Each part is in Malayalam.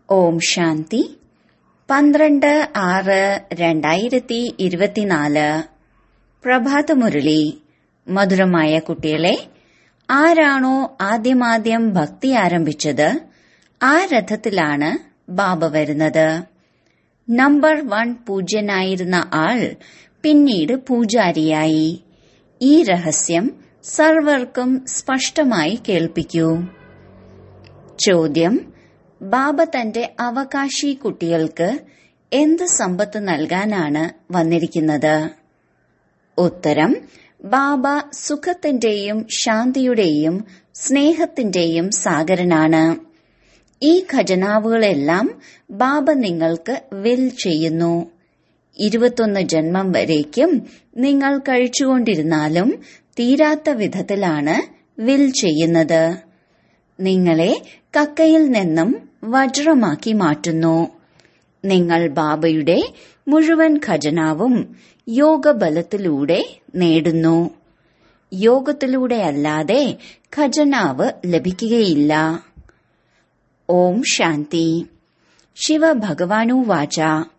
ഓം ശാന്തി പന്ത്രണ്ട് ആറ് രണ്ടായിരത്തി ഇരുപത്തിനാല് പ്രഭാതമുരളി മധുരമായ കുട്ടികളെ ആരാണോ ആദ്യമാദ്യം ഭക്തി ആരംഭിച്ചത് ആ രഥത്തിലാണ് ബാബ വരുന്നത് നമ്പർ വൺ പൂജ്യനായിരുന്ന ആൾ പിന്നീട് പൂജാരിയായി ഈ രഹസ്യം സർവർക്കും സ്പഷ്ടമായി കേൾപ്പിക്കൂ ചോദ്യം ബാബ തന്റെ അവകാശി കുട്ടികൾക്ക് എന്ത് സമ്പത്ത് നൽകാനാണ് വന്നിരിക്കുന്നത് ഉത്തരം ബാബ സുഖത്തിന്റെയും ശാന്തിയുടെയും സ്നേഹത്തിന്റെയും സാഗരനാണ് ഈ ഖജനാവുകളെല്ലാം ബാബ നിങ്ങൾക്ക് വിൽ ചെയ്യുന്നു ഇരുപത്തൊന്ന് ജന്മം വരേക്കും നിങ്ങൾ കഴിച്ചുകൊണ്ടിരുന്നാലും തീരാത്ത വിധത്തിലാണ് വിൽ ചെയ്യുന്നത് നിങ്ങളെ കക്കയിൽ നിന്നും വജ്രമാക്കി മാറ്റുന്നു നിങ്ങൾ ബാബയുടെ മുഴുവൻ ഖജനാവും യോഗബലത്തിലൂടെ നേടുന്നു യോഗത്തിലൂടെ അല്ലാതെ ഖജനാവ് ലഭിക്കുകയില്ല ഓം ശാന്തി ശിവഭഗവാനു വാച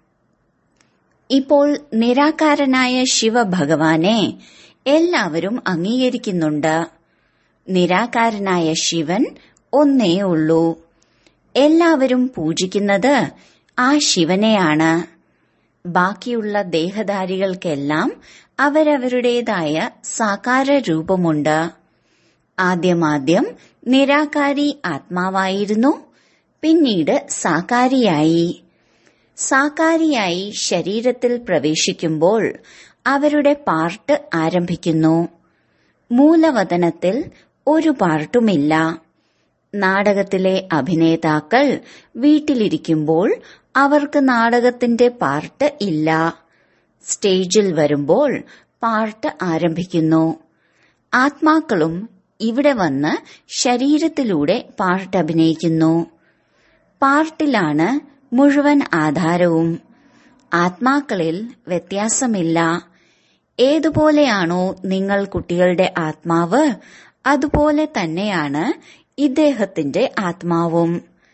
ഇപ്പോൾ നിരാകാരനായ ശിവഭഗവാനെ എല്ലാവരും അംഗീകരിക്കുന്നുണ്ട് നിരാകാരനായ ശിവൻ ഒന്നേ ഉള്ളൂ എല്ലാവരും പൂജിക്കുന്നത് ആ ശിവനെയാണ് ബാക്കിയുള്ള ദേഹധാരികൾക്കെല്ലാം അവരവരുടേതായ സാകാര രൂപമുണ്ട് ആദ്യമാദ്യം നിരാകാരി ആത്മാവായിരുന്നു പിന്നീട് സാകാരിയായി സാകാരിയായി ശരീരത്തിൽ പ്രവേശിക്കുമ്പോൾ അവരുടെ പാർട്ട് ആരംഭിക്കുന്നു മൂലവതനത്തിൽ ഒരു പാർട്ടുമില്ല നാടകത്തിലെ അഭിനേതാക്കൾ വീട്ടിലിരിക്കുമ്പോൾ അവർക്ക് നാടകത്തിന്റെ പാർട്ട് ഇല്ല സ്റ്റേജിൽ വരുമ്പോൾ പാർട്ട് ആരംഭിക്കുന്നു ആത്മാക്കളും ഇവിടെ വന്ന് ശരീരത്തിലൂടെ പാർട്ട് അഭിനയിക്കുന്നു പാർട്ടിലാണ് മുഴുവൻ ആധാരവും ആത്മാക്കളിൽ വ്യത്യാസമില്ല ഏതുപോലെയാണോ നിങ്ങൾ കുട്ടികളുടെ ആത്മാവ് അതുപോലെ തന്നെയാണ് ഇദ്ദേഹത്തിന്റെ ആത്മാവും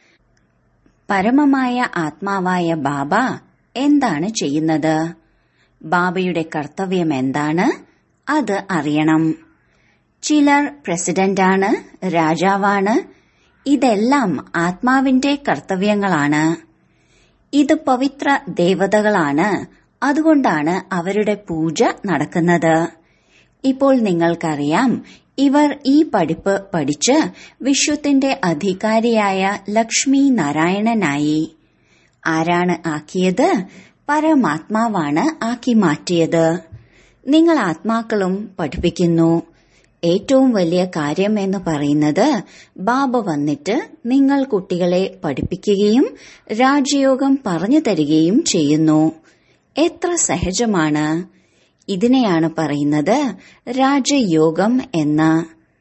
പരമമായ ആത്മാവായ ബാബ എന്താണ് ചെയ്യുന്നത് ബാബയുടെ കർത്തവ്യം എന്താണ് അത് അറിയണം ചിലർ പ്രസിഡന്റാണ് രാജാവാണ് ഇതെല്ലാം ആത്മാവിന്റെ കർത്തവ്യങ്ങളാണ് ഇത് പവിത്ര ദേവതകളാണ് അതുകൊണ്ടാണ് അവരുടെ പൂജ നടക്കുന്നത് ഇപ്പോൾ നിങ്ങൾക്കറിയാം ഇവർ ഈ പഠിപ്പ് പഠിച്ച് വിശ്വത്തിന്റെ അധികാരിയായ ലക്ഷ്മി നാരായണനായി ആരാണ് ആക്കിയത് പരമാത്മാവാണ് ആക്കി മാറ്റിയത് നിങ്ങൾ ആത്മാക്കളും പഠിപ്പിക്കുന്നു ഏറ്റവും വലിയ കാര്യം എന്ന് പറയുന്നത് ബാബ വന്നിട്ട് നിങ്ങൾ കുട്ടികളെ പഠിപ്പിക്കുകയും രാജയോഗം പറഞ്ഞു തരികയും ചെയ്യുന്നു എത്ര സഹജമാണ് ഇതിനെയാണ് പറയുന്നത് രാജയോഗം എന്ന്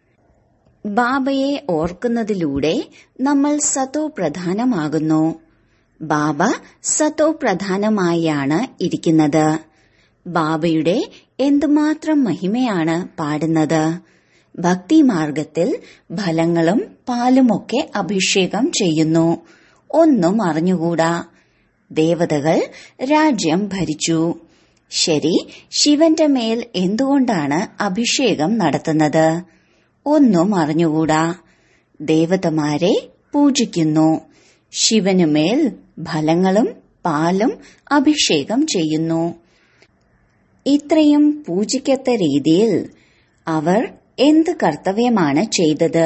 ബാബയെ ഓർക്കുന്നതിലൂടെ നമ്മൾ സതോ പ്രധാനമാകുന്നു ബാബ സതോ പ്രധാനമായാണ് ഇരിക്കുന്നത് ബാബയുടെ എന്തുമാത്രം മഹിമയാണ് പാടുന്നത് ഭക്തിമാർഗത്തിൽ ഫലങ്ങളും പാലുമൊക്കെ അഭിഷേകം ചെയ്യുന്നു ഒന്നും അറിഞ്ഞുകൂടാ ദേവതകൾ രാജ്യം ഭരിച്ചു ശരി ശിവന്റെ മേൽ എന്തുകൊണ്ടാണ് അഭിഷേകം നടത്തുന്നത് ഒന്നും അറിഞ്ഞുകൂടാ ദേവതമാരെ പൂജിക്കുന്നു ശിവനുമേൽ ഫലങ്ങളും പാലും അഭിഷേകം ചെയ്യുന്നു ഇത്രയും പൂജിക്കത്ത രീതിയിൽ അവർ എന്ത് കർത്തവ്യമാണ് ചെയ്തത്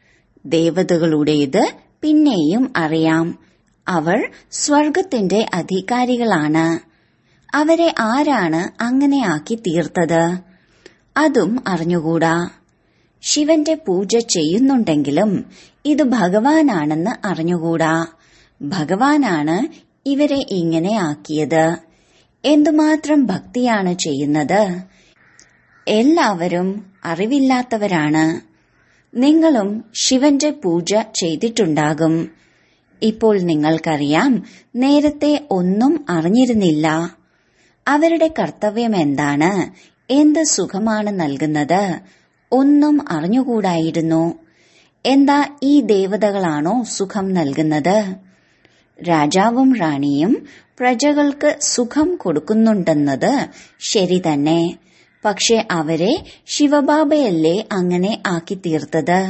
ദേവതകളുടേത് പിന്നെയും അറിയാം അവർ സ്വർഗത്തിന്റെ അധികാരികളാണ് അവരെ ആരാണ് അങ്ങനെ ആക്കി തീർത്തത് അതും അറിഞ്ഞുകൂടാ ശിവന്റെ പൂജ ചെയ്യുന്നുണ്ടെങ്കിലും ഇത് ഭഗവാനാണെന്ന് അറിഞ്ഞുകൂടാ ഭഗവാനാണ് ഇവരെ ഇങ്ങനെ ആക്കിയത് എന്തുമാത്രം ഭക്തിയാണ് ചെയ്യുന്നത് എല്ലാവരും അറിവില്ലാത്തവരാണ് നിങ്ങളും ശിവന്റെ പൂജ ചെയ്തിട്ടുണ്ടാകും ഇപ്പോൾ നിങ്ങൾക്കറിയാം നേരത്തെ ഒന്നും അറിഞ്ഞിരുന്നില്ല അവരുടെ കർത്തവ്യം എന്താണ് എന്ത് സുഖമാണ് നൽകുന്നത് ഒന്നും അറിഞ്ഞുകൂടായിരുന്നു എന്താ ഈ ദേവതകളാണോ സുഖം നൽകുന്നത് രാജാവും റാണിയും പ്രജകൾക്ക് സുഖം കൊടുക്കുന്നുണ്ടെന്നത് ശരി തന്നെ പക്ഷെ അവരെ ശിവബാബയല്ലേ അങ്ങനെ ആക്കി തീർത്തത്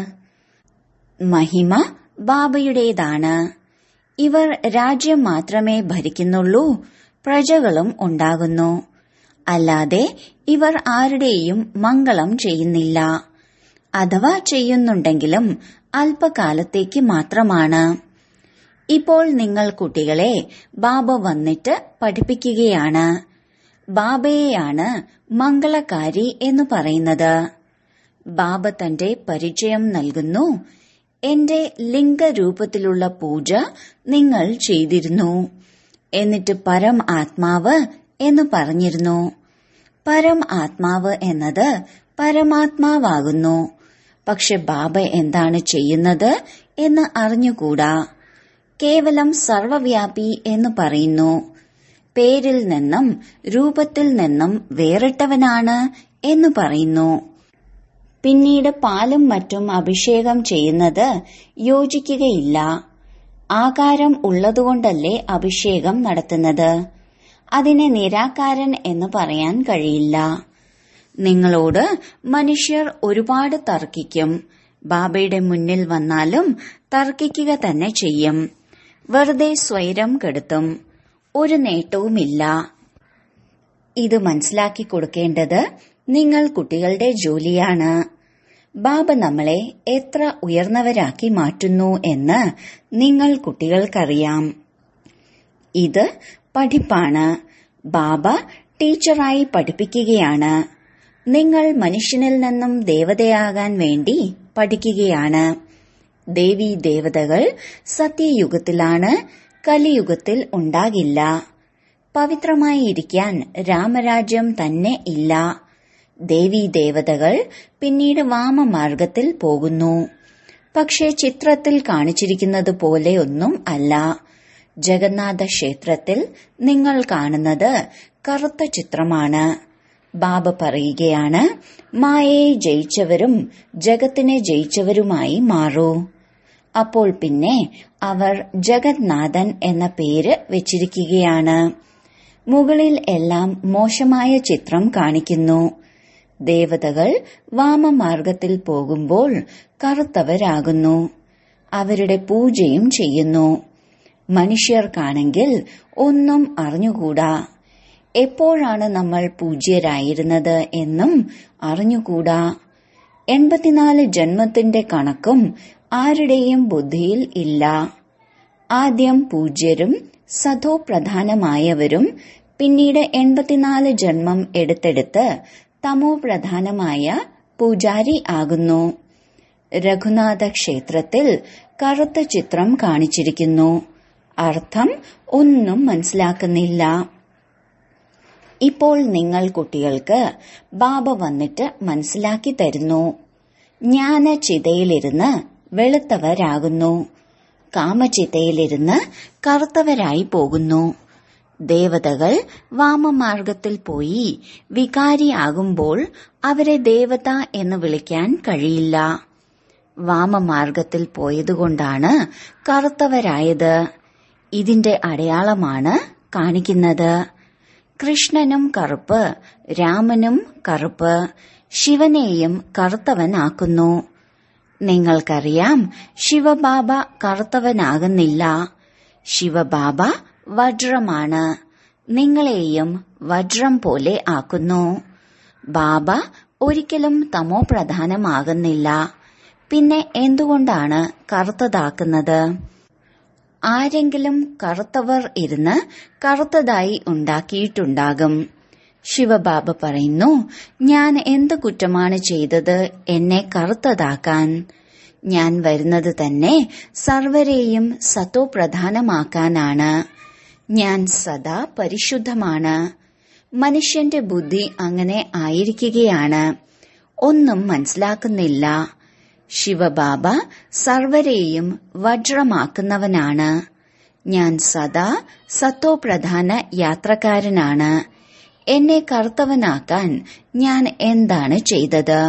മഹിമ ബാബയുടേതാണ് ഇവർ രാജ്യം മാത്രമേ ഭരിക്കുന്നുള്ളൂ പ്രജകളും ഉണ്ടാകുന്നു അല്ലാതെ ഇവർ ആരുടെയും മംഗളം ചെയ്യുന്നില്ല അഥവാ ചെയ്യുന്നുണ്ടെങ്കിലും അല്പകാലത്തേക്ക് മാത്രമാണ് ഇപ്പോൾ നിങ്ങൾ കുട്ടികളെ ബാബ വന്നിട്ട് പഠിപ്പിക്കുകയാണ് ബാബയെയാണ് മംഗളകാരി എന്ന് പറയുന്നത് ബാബ തന്റെ പരിചയം നൽകുന്നു എന്റെ ലിംഗരൂപത്തിലുള്ള പൂജ നിങ്ങൾ ചെയ്തിരുന്നു എന്നിട്ട് പരം ആത്മാവ് എന്ന് പറഞ്ഞിരുന്നു പരം ആത്മാവ് എന്നത് പരമാത്മാവാകുന്നു പക്ഷെ ബാബ എന്താണ് ചെയ്യുന്നത് എന്ന് അറിഞ്ഞുകൂടാ കേവലം സർവവ്യാപി എന്ന് പറയുന്നു പേരിൽ നിന്നും രൂപത്തിൽ നിന്നും വേറിട്ടവനാണ് എന്ന് പറയുന്നു പിന്നീട് പാലും മറ്റും അഭിഷേകം ചെയ്യുന്നത് യോജിക്കുകയില്ല ആകാരം ഉള്ളതുകൊണ്ടല്ലേ അഭിഷേകം നടത്തുന്നത് അതിനെ നിരാകാരൻ എന്ന് പറയാൻ കഴിയില്ല നിങ്ങളോട് മനുഷ്യർ ഒരുപാട് തർക്കിക്കും ബാബയുടെ മുന്നിൽ വന്നാലും തർക്കിക്കുക തന്നെ ചെയ്യും വെറുതെ സ്വൈരം കെടുത്തും ഒരു നേട്ടവുമില്ല ഇത് മനസ്സിലാക്കി കൊടുക്കേണ്ടത് നിങ്ങൾ കുട്ടികളുടെ ജോലിയാണ് ബാബ നമ്മളെ എത്ര ഉയർന്നവരാക്കി മാറ്റുന്നു എന്ന് നിങ്ങൾ കുട്ടികൾക്കറിയാം ഇത് പഠിപ്പാണ് ബാബ ടീച്ചറായി പഠിപ്പിക്കുകയാണ് നിങ്ങൾ മനുഷ്യനിൽ നിന്നും ദേവതയാകാൻ വേണ്ടി പഠിക്കുകയാണ് ദേവീ ദേവതകൾ സത്യയുഗത്തിലാണ് കലിയുഗത്തിൽ ഉണ്ടാകില്ല പവിത്രമായി ഇരിക്കാൻ രാമരാജ്യം തന്നെ ഇല്ല ദേവീ ദേവതകൾ പിന്നീട് വാമമാർഗത്തിൽ പോകുന്നു പക്ഷേ ചിത്രത്തിൽ കാണിച്ചിരിക്കുന്നത് പോലെയൊന്നും അല്ല ജഗന്നാഥ ക്ഷേത്രത്തിൽ നിങ്ങൾ കാണുന്നത് കറുത്ത ചിത്രമാണ് ബാബ പറയുകയാണ് മായയെ ജയിച്ചവരും ജഗത്തിനെ ജയിച്ചവരുമായി മാറൂ അപ്പോൾ പിന്നെ അവർ ജഗന്നാഥൻ എന്ന പേര് വെച്ചിരിക്കുകയാണ് മുകളിൽ എല്ലാം മോശമായ ചിത്രം കാണിക്കുന്നു ദേവതകൾ വാമമാർഗത്തിൽ പോകുമ്പോൾ കറുത്തവരാകുന്നു അവരുടെ പൂജയും ചെയ്യുന്നു മനുഷ്യർക്കാണെങ്കിൽ ഒന്നും അറിഞ്ഞുകൂടാ എപ്പോഴാണ് നമ്മൾ പൂജ്യരായിരുന്നത് എന്നും അറിഞ്ഞുകൂടാ എൺപത്തിനാല് ജന്മത്തിന്റെ കണക്കും ആരുടെയും ബുദ്ധിയിൽ ഇല്ല ആദ്യം പൂജ്യരും സധോ പ്രധാനമായവരും പിന്നീട് എൺപത്തിനാല് ജന്മം എടുത്തെടുത്ത് തമോ പ്രധാനമായ പൂജാരി ആകുന്നു രഘുനാഥ ക്ഷേത്രത്തിൽ കറുത്ത ചിത്രം കാണിച്ചിരിക്കുന്നു അർത്ഥം ഒന്നും മനസ്സിലാക്കുന്നില്ല ഇപ്പോൾ നിങ്ങൾ കുട്ടികൾക്ക് ബാബ വന്നിട്ട് മനസ്സിലാക്കി തരുന്നു ജ്ഞാനചിതയിലിരുന്ന് വെളുത്തവരാകുന്നു കാമചിതയിലിരുന്ന് കറുത്തവരായി പോകുന്നു ദേവതകൾ വാമമാർഗത്തിൽ പോയി വികാരിയാകുമ്പോൾ അവരെ ദേവത എന്ന് വിളിക്കാൻ കഴിയില്ല വാമമാർഗത്തിൽ പോയതുകൊണ്ടാണ് കറുത്തവരായത് ഇതിന്റെ അടയാളമാണ് കാണിക്കുന്നത് കൃഷ്ണനും കറുപ്പ് രാമനും കറുപ്പ് ശിവനെയും കറുത്തവനാക്കുന്നു നിങ്ങൾക്കറിയാം ശിവബാബ കറുത്തവനാകുന്നില്ല ശിവബാബ വജ്രമാണ് നിങ്ങളെയും വജ്രം പോലെ ആക്കുന്നു ബാബ ഒരിക്കലും തമോ പ്രധാനമാകുന്നില്ല പിന്നെ എന്തുകൊണ്ടാണ് കറുത്തതാക്കുന്നത് ആരെങ്കിലും കറുത്തവർ ഇരുന്ന് കറുത്തതായി ഉണ്ടാക്കിയിട്ടുണ്ടാകും ശിവബാബ പറയുന്നു ഞാൻ എന്ത് കുറ്റമാണ് ചെയ്തത് എന്നെ കറുത്തതാക്കാൻ ഞാൻ വരുന്നത് തന്നെ സർവരെയും സത്തോ പ്രധാനമാക്കാനാണ് ഞാൻ സദാ പരിശുദ്ധമാണ് മനുഷ്യന്റെ ബുദ്ധി അങ്ങനെ ആയിരിക്കുകയാണ് ഒന്നും മനസ്സിലാക്കുന്നില്ല ശിവബാബ സർവരെയും വജ്രമാക്കുന്നവനാണ് ഞാൻ സദാ സത്തോപ്രധാന യാത്രക്കാരനാണ് എന്നെ കറുത്തവനാക്കാൻ ഞാൻ എന്താണ് ചെയ്തത്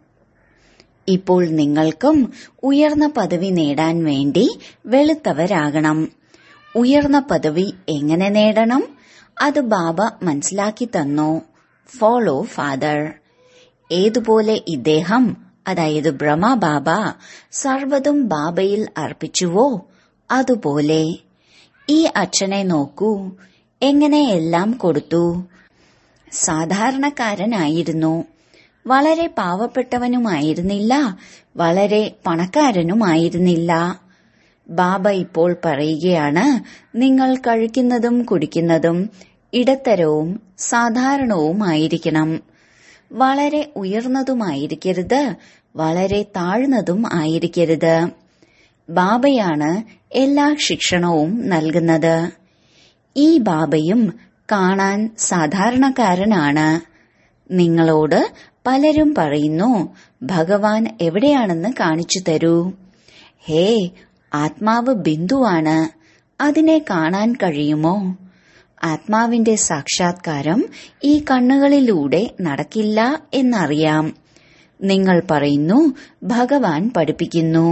ഇപ്പോൾ നിങ്ങൾക്കും ഉയർന്ന പദവി നേടാൻ വേണ്ടി വെളുത്തവരാകണം ഉയർന്ന പദവി എങ്ങനെ നേടണം അത് ബാബ മനസ്സിലാക്കി തന്നു ഫോളോ ഫാദർ ഏതുപോലെ ഇദ്ദേഹം അതായത് ബ്രഹ്മ ബാബ സർവതും ബാബയിൽ അർപ്പിച്ചുവോ അതുപോലെ ഈ അച്ഛനെ നോക്കൂ എങ്ങനെ എല്ലാം കൊടുത്തു സാധാരണക്കാരനായിരുന്നു വളരെ പാവപ്പെട്ടവനുമായിരുന്നില്ല വളരെ പണക്കാരനുമായിരുന്നില്ല ബാബ ഇപ്പോൾ പറയുകയാണ് നിങ്ങൾ കഴിക്കുന്നതും കുടിക്കുന്നതും ഇടത്തരവും സാധാരണവുമായിരിക്കണം വളരെ ഉയർന്നതുമായിരിക്കരുത് വളരെ താഴ്ന്നതും ആയിരിക്കരുത് ബാബയാണ് എല്ലാ ശിക്ഷണവും നൽകുന്നത് ഈ ബാബയും കാണാൻ സാധാരണക്കാരനാണ് നിങ്ങളോട് പലരും പറയുന്നു ഭഗവാൻ എവിടെയാണെന്ന് കാണിച്ചു തരൂ ഹേ ആത്മാവ് ബിന്ദുവാണ് അതിനെ കാണാൻ കഴിയുമോ ആത്മാവിന്റെ സാക്ഷാത്കാരം ഈ കണ്ണുകളിലൂടെ നടക്കില്ല എന്നറിയാം നിങ്ങൾ പറയുന്നു ഭഗവാൻ പഠിപ്പിക്കുന്നു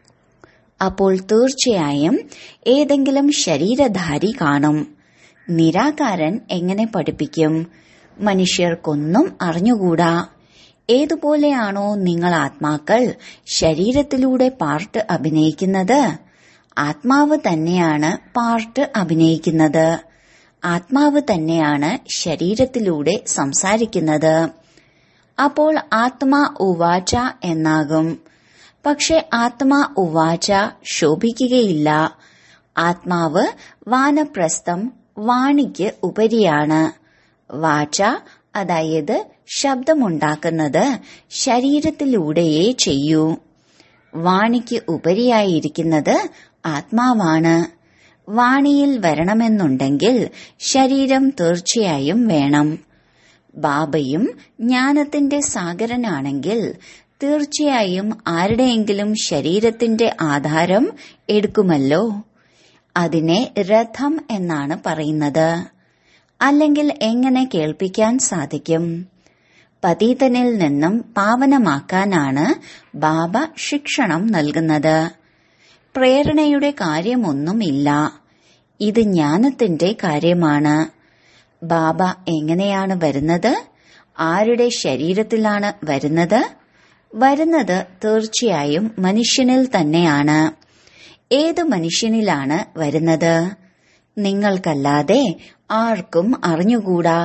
അപ്പോൾ തീർച്ചയായും ഏതെങ്കിലും ശരീരധാരി കാണും നിരാകാരൻ എങ്ങനെ പഠിപ്പിക്കും മനുഷ്യർക്കൊന്നും അറിഞ്ഞുകൂടാ ഏതുപോലെയാണോ നിങ്ങൾ ആത്മാക്കൾ ശരീരത്തിലൂടെ പാർട്ട് അഭിനയിക്കുന്നത് ആത്മാവ് തന്നെയാണ് പാർട്ട് അഭിനയിക്കുന്നത് ആത്മാവ് തന്നെയാണ് ശരീരത്തിലൂടെ സംസാരിക്കുന്നത് അപ്പോൾ ആത്മാ ഉവാച എന്നാകും പക്ഷെ ആത്മാ ഉവാച ശോഭിക്കുകയില്ല ആത്മാവ് വാനപ്രസ്ഥം വാണിക്ക് ഉപരിയാണ് വാച അതായത് ശബ്ദമുണ്ടാക്കുന്നത് ശരീരത്തിലൂടെയേ ചെയ്യൂ വാണിക്ക് ഉപരിയായിരിക്കുന്നത് ആത്മാവാണ് വാണിയിൽ വരണമെന്നുണ്ടെങ്കിൽ ശരീരം തീർച്ചയായും വേണം ബാബയും ജ്ഞാനത്തിന്റെ സാഗരനാണെങ്കിൽ തീർച്ചയായും ആരുടെയെങ്കിലും ശരീരത്തിന്റെ ആധാരം എടുക്കുമല്ലോ അതിനെ രഥം എന്നാണ് പറയുന്നത് അല്ലെങ്കിൽ എങ്ങനെ കേൾപ്പിക്കാൻ സാധിക്കും പതീതനിൽ നിന്നും പാവനമാക്കാനാണ് ബാബ ശിക്ഷണം നൽകുന്നത് പ്രേരണയുടെ കാര്യമൊന്നുമില്ല ഇത് ജ്ഞാനത്തിന്റെ കാര്യമാണ് ബാബ എങ്ങനെയാണ് വരുന്നത് ആരുടെ ശരീരത്തിലാണ് വരുന്നത് വരുന്നത് തീർച്ചയായും മനുഷ്യനിൽ തന്നെയാണ് ഏത് മനുഷ്യനിലാണ് വരുന്നത് നിങ്ങൾക്കല്ലാതെ ആർക്കും അറിഞ്ഞുകൂടാ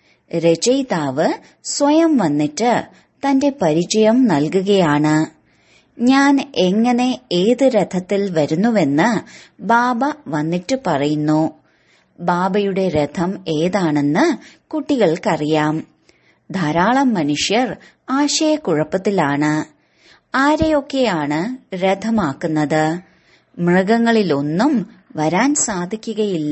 രചയിതാവ് സ്വയം വന്നിട്ട് തന്റെ പരിചയം നൽകുകയാണ് ഞാൻ എങ്ങനെ ഏത് രഥത്തിൽ വരുന്നുവെന്ന് ബാബ വന്നിട്ട് പറയുന്നു ബാബയുടെ രഥം ഏതാണെന്ന് കുട്ടികൾക്കറിയാം ധാരാളം മനുഷ്യർ ആശയക്കുഴപ്പത്തിലാണ് ആരെയൊക്കെയാണ് രഥമാക്കുന്നത് മൃഗങ്ങളിലൊന്നും വരാൻ സാധിക്കുകയില്ല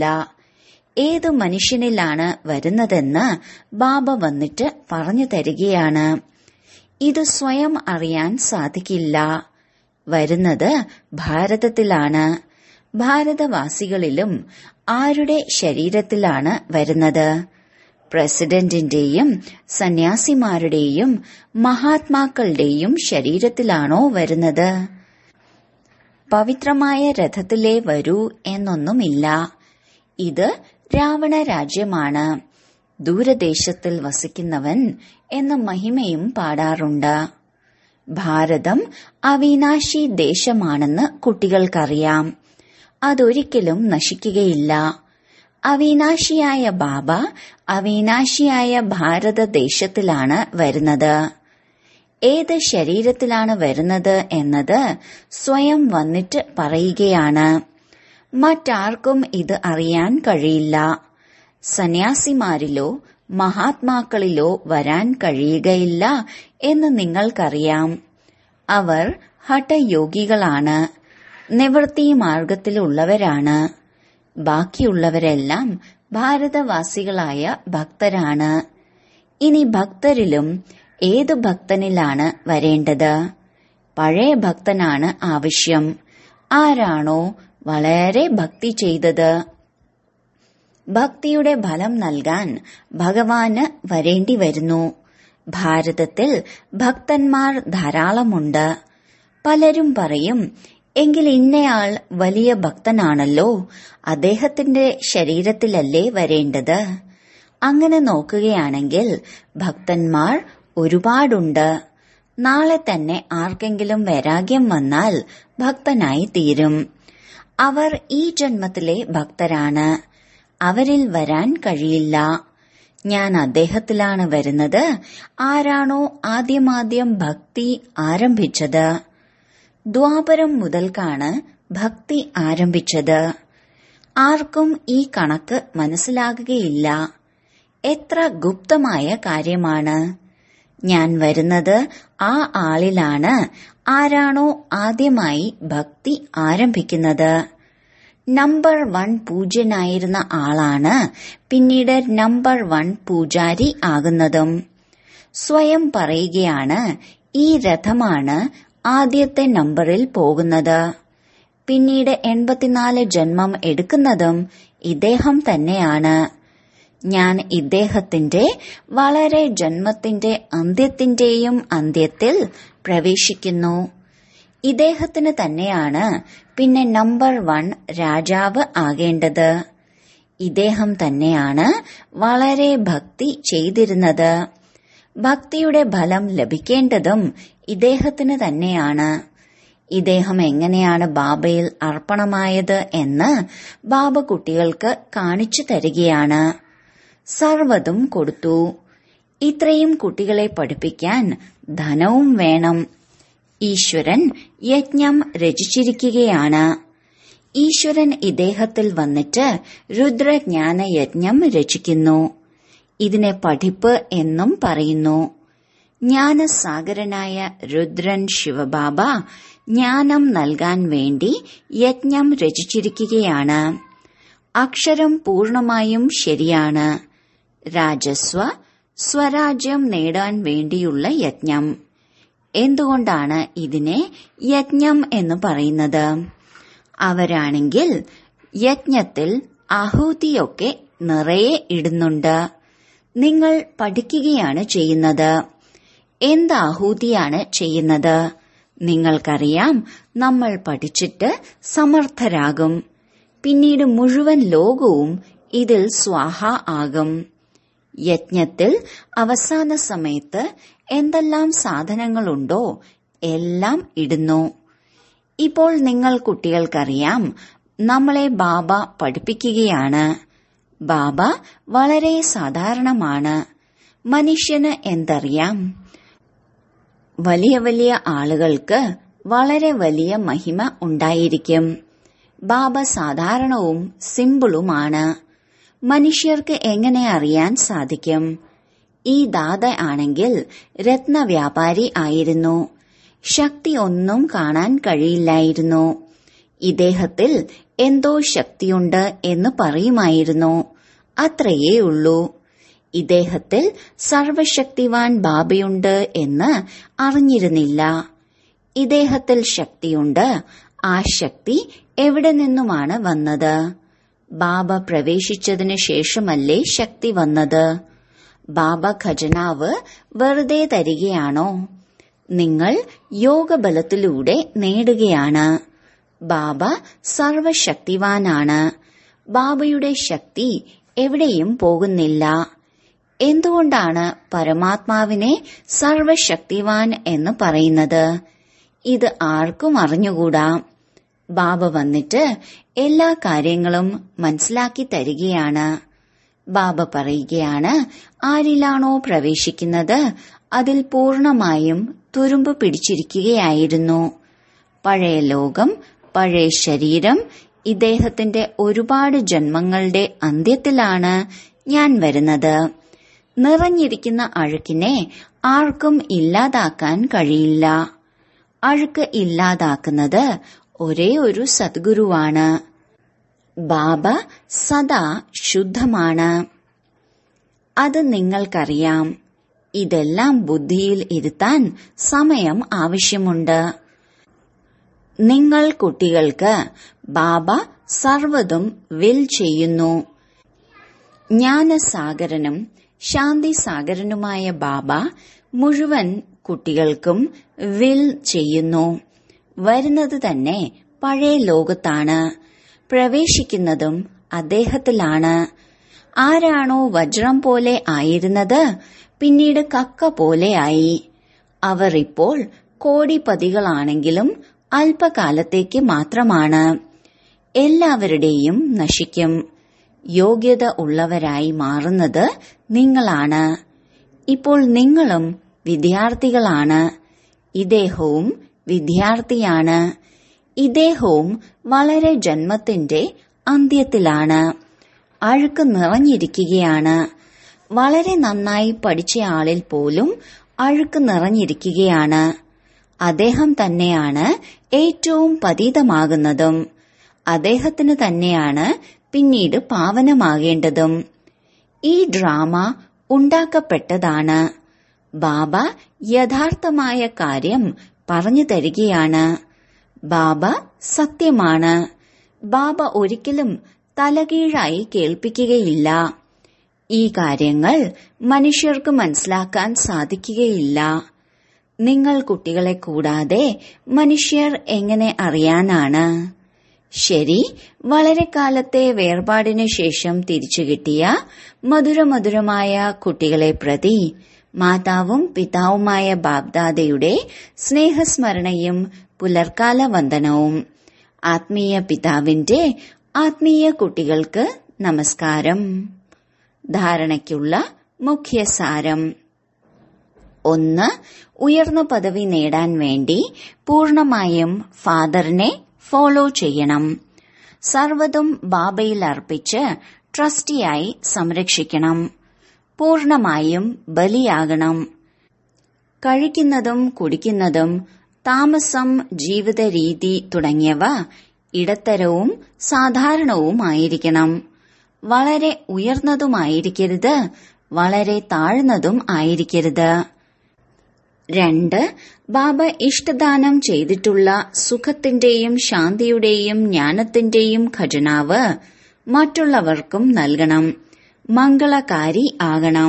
ഏത് മനുഷ്യനിലാണ് വരുന്നതെന്ന് ബാബ വന്നിട്ട് പറഞ്ഞു തരികയാണ് ഇത് സ്വയം അറിയാൻ സാധിക്കില്ല വരുന്നത് ഭാരതത്തിലാണ് ഭാരതവാസികളിലും ആരുടെ ശരീരത്തിലാണ് വരുന്നത് പ്രസിഡന്റിന്റെയും സന്യാസിമാരുടെയും മഹാത്മാക്കളുടെയും ശരീരത്തിലാണോ വരുന്നത് പവിത്രമായ രഥത്തിലേ വരൂ എന്നൊന്നുമില്ല ഇത് രാവണ രാജ്യമാണ് ദൂരദേശത്തിൽ വസിക്കുന്നവൻ എന്ന മഹിമയും പാടാറുണ്ട് ഭാരതം അവിനാശി ദേശമാണെന്ന് കുട്ടികൾക്കറിയാം അതൊരിക്കലും നശിക്കുകയില്ല അവിനാശിയായ ബാബ അവിനാശിയായ ഭാരതദേശത്തിലാണ് വരുന്നത് ഏത് ശരീരത്തിലാണ് വരുന്നത് എന്നത് സ്വയം വന്നിട്ട് പറയുകയാണ് മറ്റാർക്കും ഇത് അറിയാൻ കഴിയില്ല സന്യാസിമാരിലോ മഹാത്മാക്കളിലോ വരാൻ കഴിയുകയില്ല എന്ന് നിങ്ങൾക്കറിയാം അവർ ഹഠയോഗികളാണ് നിവൃത്തി മാർഗത്തിലുള്ളവരാണ് ബാക്കിയുള്ളവരെല്ലാം ഭാരതവാസികളായ ഭക്തരാണ് ഇനി ഭക്തരിലും ഏത് ഭക്തനിലാണ് വരേണ്ടത് പഴയ ഭക്തനാണ് ആവശ്യം ആരാണോ വളരെ ഭക്തി ചെയ്തത് ഭക്തിയുടെ ഫലം നൽകാൻ ഭഗവാന് വരേണ്ടി വരുന്നു ഭാരതത്തിൽ ഭക്തന്മാർ ധാരാളമുണ്ട് പലരും പറയും എങ്കിൽ ഇന്നയാൾ വലിയ ഭക്തനാണല്ലോ അദ്ദേഹത്തിന്റെ ശരീരത്തിലല്ലേ വരേണ്ടത് അങ്ങനെ നോക്കുകയാണെങ്കിൽ ഭക്തന്മാർ ഒരുപാടുണ്ട് നാളെ തന്നെ ആർക്കെങ്കിലും വൈരാഗ്യം വന്നാൽ ഭക്തനായി തീരും അവർ ഈ ജന്മത്തിലെ ഭക്തരാണ് അവരിൽ വരാൻ കഴിയില്ല ഞാൻ അദ്ദേഹത്തിലാണ് വരുന്നത് ആരാണോ ആദ്യമാദ്യം ഭക്തി ആരംഭിച്ചത് ദ്വാപരം മുതൽക്കാണ് ഭക്തി ആരംഭിച്ചത് ആർക്കും ഈ കണക്ക് മനസ്സിലാകുകയില്ല എത്ര ഗുപ്തമായ കാര്യമാണ് ഞാൻ വരുന്നത് ആ ആളിലാണ് ആരാണോ ആദ്യമായി ഭക്തി ആരംഭിക്കുന്നത് നമ്പർ വൺ പൂജ്യനായിരുന്ന ആളാണ് പിന്നീട് നമ്പർ വൺ പൂജാരി ആകുന്നതും സ്വയം പറയുകയാണ് ഈ രഥമാണ് ആദ്യത്തെ നമ്പറിൽ പോകുന്നത് പിന്നീട് എൺപത്തിനാല് ജന്മം എടുക്കുന്നതും ഇദ്ദേഹം തന്നെയാണ് ഞാൻ ഇദ്ദേഹത്തിന്റെ വളരെ ജന്മത്തിന്റെ അന്ത്യത്തിന്റെയും അന്ത്യത്തിൽ പ്രവേശിക്കുന്നു ഇദ്ദേഹത്തിന് തന്നെയാണ് പിന്നെ നമ്പർ വൺ രാജാവ് ആകേണ്ടത് ഇദ്ദേഹം തന്നെയാണ് വളരെ ഭക്തി ചെയ്തിരുന്നത് ഭക്തിയുടെ ഫലം ലഭിക്കേണ്ടതും ഇദ്ദേഹത്തിന് തന്നെയാണ് ഇദ്ദേഹം എങ്ങനെയാണ് ബാബയിൽ അർപ്പണമായത് എന്ന് ബാബ കുട്ടികൾക്ക് കാണിച്ചു തരികയാണ് സർവതും കൊടുത്തു ഇത്രയും കുട്ടികളെ പഠിപ്പിക്കാൻ ധനവും വേണം ഈശ്വരൻ യജ്ഞം രചിച്ചിരിക്കുകയാണ് ഈശ്വരൻ ഇദ്ദേഹത്തിൽ വന്നിട്ട് രുദ്രജ്ഞാന യജ്ഞം രചിക്കുന്നു ഇതിനെ പഠിപ്പ് എന്നും പറയുന്നു ജ്ഞാനസാഗരനായ രുദ്രൻ ശിവബാബ ജ്ഞാനം നൽകാൻ വേണ്ടി യജ്ഞം രചിച്ചിരിക്കുകയാണ് അക്ഷരം പൂർണമായും ശരിയാണ് രാജസ്വ സ്വരാജ്യം നേടാൻ വേണ്ടിയുള്ള യജ്ഞം എന്തുകൊണ്ടാണ് ഇതിനെ യജ്ഞം എന്ന് പറയുന്നത് അവരാണെങ്കിൽ യജ്ഞത്തിൽ ആഹൂതിയൊക്കെ നിറയെ ഇടുന്നുണ്ട് നിങ്ങൾ പഠിക്കുകയാണ് ചെയ്യുന്നത് എന്ത് ആഹൂതിയാണ് ചെയ്യുന്നത് നിങ്ങൾക്കറിയാം നമ്മൾ പഠിച്ചിട്ട് സമർത്ഥരാകും പിന്നീട് മുഴുവൻ ലോകവും ഇതിൽ സ്വാഹ ആകും യജ്ഞത്തിൽ അവസാന സമയത്ത് എന്തെല്ലാം സാധനങ്ങളുണ്ടോ എല്ലാം ഇടുന്നു ഇപ്പോൾ നിങ്ങൾ കുട്ടികൾക്കറിയാം നമ്മളെ ബാബ പഠിപ്പിക്കുകയാണ് ബാബ വളരെ സാധാരണമാണ് മനുഷ്യന് എന്തറിയാം വലിയ വലിയ ആളുകൾക്ക് വളരെ വലിയ മഹിമ ഉണ്ടായിരിക്കും ബാബ സാധാരണവും സിമ്പിളുമാണ് മനുഷ്യർക്ക് എങ്ങനെ അറിയാൻ സാധിക്കും ഈ ദാത ആണെങ്കിൽ രത്നവ്യാപാരി ആയിരുന്നു ശക്തി ഒന്നും കാണാൻ കഴിയില്ലായിരുന്നു ഇദ്ദേഹത്തിൽ എന്തോ ശക്തിയുണ്ട് എന്ന് പറയുമായിരുന്നു അത്രയേ ഉള്ളൂ ഇദ്ദേഹത്തിൽ സർവശക്തിവാൻ ബാബയുണ്ട് എന്ന് അറിഞ്ഞിരുന്നില്ല ഇദ്ദേഹത്തിൽ ശക്തിയുണ്ട് ആ ശക്തി എവിടെ നിന്നുമാണ് വന്നത് ബാബ പ്രവേശിച്ചതിനു ശേഷമല്ലേ ശക്തി വന്നത് ബാബ ഖജനാവ് വെറുതെ തരികയാണോ നിങ്ങൾ യോഗബലത്തിലൂടെ നേടുകയാണ് ബാബ സർവശക്തിവാനാണ് ബാബയുടെ ശക്തി എവിടെയും പോകുന്നില്ല എന്തുകൊണ്ടാണ് പരമാത്മാവിനെ സർവശക്തിവാൻ എന്ന് പറയുന്നത് ഇത് ആർക്കും അറിഞ്ഞുകൂടാ ബാബ വന്നിട്ട് എല്ലാ കാര്യങ്ങളും മനസ്സിലാക്കി തരികയാണ് ബാബ പറയുകയാണ് ആരിലാണോ പ്രവേശിക്കുന്നത് അതിൽ പൂർണമായും തുരുമ്പ് പിടിച്ചിരിക്കുകയായിരുന്നു പഴയ ലോകം പഴയ ശരീരം ഇദ്ദേഹത്തിന്റെ ഒരുപാട് ജന്മങ്ങളുടെ അന്ത്യത്തിലാണ് ഞാൻ വരുന്നത് നിറഞ്ഞിരിക്കുന്ന അഴുക്കിനെ ആർക്കും ഇല്ലാതാക്കാൻ കഴിയില്ല അഴുക്ക് ഇല്ലാതാക്കുന്നത് ഒരേ ഒരു സദ്ഗുരുവാണ് ബാബ സദാ ശുദ്ധമാണ് അത് നിങ്ങൾക്കറിയാം ഇതെല്ലാം ബുദ്ധിയിൽ ഇരുത്താൻ സമയം ആവശ്യമുണ്ട് നിങ്ങൾ കുട്ടികൾക്ക് ബാബ സർവതും വിൽ ചെയ്യുന്നു ജ്ഞാനസാഗരനും ശാന്തിസാഗരനുമായ ബാബ മുഴുവൻ കുട്ടികൾക്കും വിൽ ചെയ്യുന്നു വരുന്നത് തന്നെ പഴയ ലോകത്താണ് പ്രവേശിക്കുന്നതും അദ്ദേഹത്തിലാണ് ആരാണോ വജ്രം പോലെ ആയിരുന്നത് പിന്നീട് കക്ക പോലെയായി അവർ ഇപ്പോൾ കോടിപതികളാണെങ്കിലും അല്പകാലത്തേക്ക് മാത്രമാണ് എല്ലാവരുടെയും നശിക്കും യോഗ്യത ഉള്ളവരായി മാറുന്നത് നിങ്ങളാണ് ഇപ്പോൾ നിങ്ങളും വിദ്യാർത്ഥികളാണ് ഇദ്ദേഹവും വിദ്യാർത്ഥിയാണ് ഇദ്ദേഹവും വളരെ ജന്മത്തിന്റെ അന്ത്യത്തിലാണ് അഴുക്ക് നിറഞ്ഞിരിക്കുകയാണ് വളരെ നന്നായി പഠിച്ച ആളിൽ പോലും അഴുക്ക് നിറഞ്ഞിരിക്കുകയാണ് അദ്ദേഹം തന്നെയാണ് ഏറ്റവും പതീതമാകുന്നതും അദ്ദേഹത്തിന് തന്നെയാണ് പിന്നീട് പാവനമാകേണ്ടതും ഈ ഡ്രാമ ഉണ്ടാക്കപ്പെട്ടതാണ് ബാബ യഥാർത്ഥമായ കാര്യം പറഞ്ഞു തരികയാണ് ബാബ സത്യമാണ് ബാബ ഒരിക്കലും തലകീഴായി കേൾപ്പിക്കുകയില്ല ഈ കാര്യങ്ങൾ മനുഷ്യർക്ക് മനസ്സിലാക്കാൻ സാധിക്കുകയില്ല നിങ്ങൾ കുട്ടികളെ കൂടാതെ മനുഷ്യർ എങ്ങനെ അറിയാനാണ് ശരി വളരെ കാലത്തെ വേർപാടിനു ശേഷം തിരിച്ചു കിട്ടിയ മധുരമധുരമായ കുട്ടികളെ പ്രതി മാതാവും പിതാവുമായ ബാബ്ദാദയുടെ സ്നേഹസ്മരണയും പുലർക്കാല വന്ദനവും ആത്മീയ പിതാവിന്റെ ആത്മീയ കുട്ടികൾക്ക് നമസ്കാരം ധാരണയ്ക്കുള്ള മുഖ്യസാരം ഒന്ന് ഉയർന്ന പദവി നേടാൻ വേണ്ടി പൂർണമായും ഫാദറിനെ ഫോളോ ചെയ്യണം സർവതും ബാബയിൽ അർപ്പിച്ച് ട്രസ്റ്റിയായി സംരക്ഷിക്കണം പൂർണമായും ബലിയാകണം കഴിക്കുന്നതും കുടിക്കുന്നതും താമസം ജീവിത രീതി തുടങ്ങിയവ ഇടത്തരവും സാധാരണവുമായിരിക്കണം വളരെ ഉയർന്നതുമായിരിക്കരുത് വളരെ താഴ്ന്നതും ആയിരിക്കരുത് രണ്ട് ബാബ ഇഷ്ടദാനം ചെയ്തിട്ടുള്ള സുഖത്തിന്റെയും ശാന്തിയുടെയും ജ്ഞാനത്തിന്റെയും ഖജനാവ് മറ്റുള്ളവർക്കും നൽകണം മംഗളകാരി ആകണം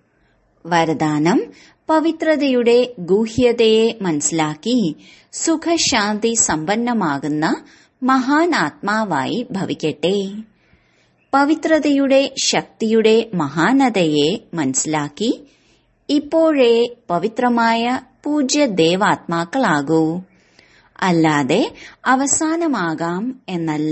വരദാനം പവിത്രതയുടെ ഗൂഹ്യതയെ മനസ്സിലാക്കി സുഖശാന്തി സമ്പന്നമാകുന്ന മഹാൻ ആത്മാവായി ഭവിക്കട്ടെ പവിത്രതയുടെ ശക്തിയുടെ മഹാനതയെ മനസ്സിലാക്കി ഇപ്പോഴേ പവിത്രമായ പൂജ്യ ദേവാത്മാക്കളാകൂ അല്ലാതെ അവസാനമാകാം എന്നല്ല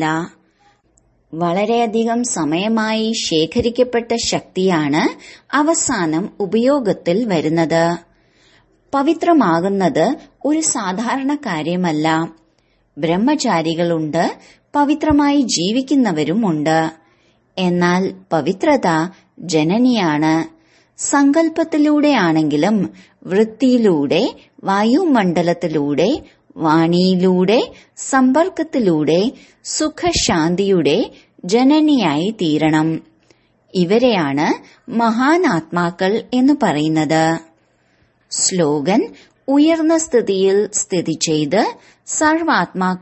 വളരെയധികം സമയമായി ശേഖരിക്കപ്പെട്ട ശക്തിയാണ് അവസാനം ഉപയോഗത്തിൽ വരുന്നത് പവിത്രമാകുന്നത് ഒരു സാധാരണ കാര്യമല്ല ബ്രഹ്മചാരികളുണ്ട് പവിത്രമായി ജീവിക്കുന്നവരുമുണ്ട് എന്നാൽ പവിത്രത ജനനിയാണ് സങ്കല്പത്തിലൂടെയാണെങ്കിലും വൃത്തിയിലൂടെ വായുമണ്ഡലത്തിലൂടെ വാണിയിലൂടെ സമ്പർക്കത്തിലൂടെ സുഖശാന്തിയുടെ ജനനിയായി തീരണം ഇവരെയാണ് മഹാനാത്മാക്കൾ എന്ന് പറയുന്നത് സ്ലോഗൻ ഉയർന്ന സ്ഥിതിയിൽ സ്ഥിതി ചെയ്ത്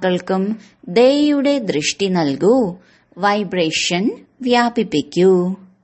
സർവാത്മാക്കൾക്കും ദയയുടെ ദൃഷ്ടി നൽകൂ വൈബ്രേഷൻ വ്യാപിപ്പിക്കൂ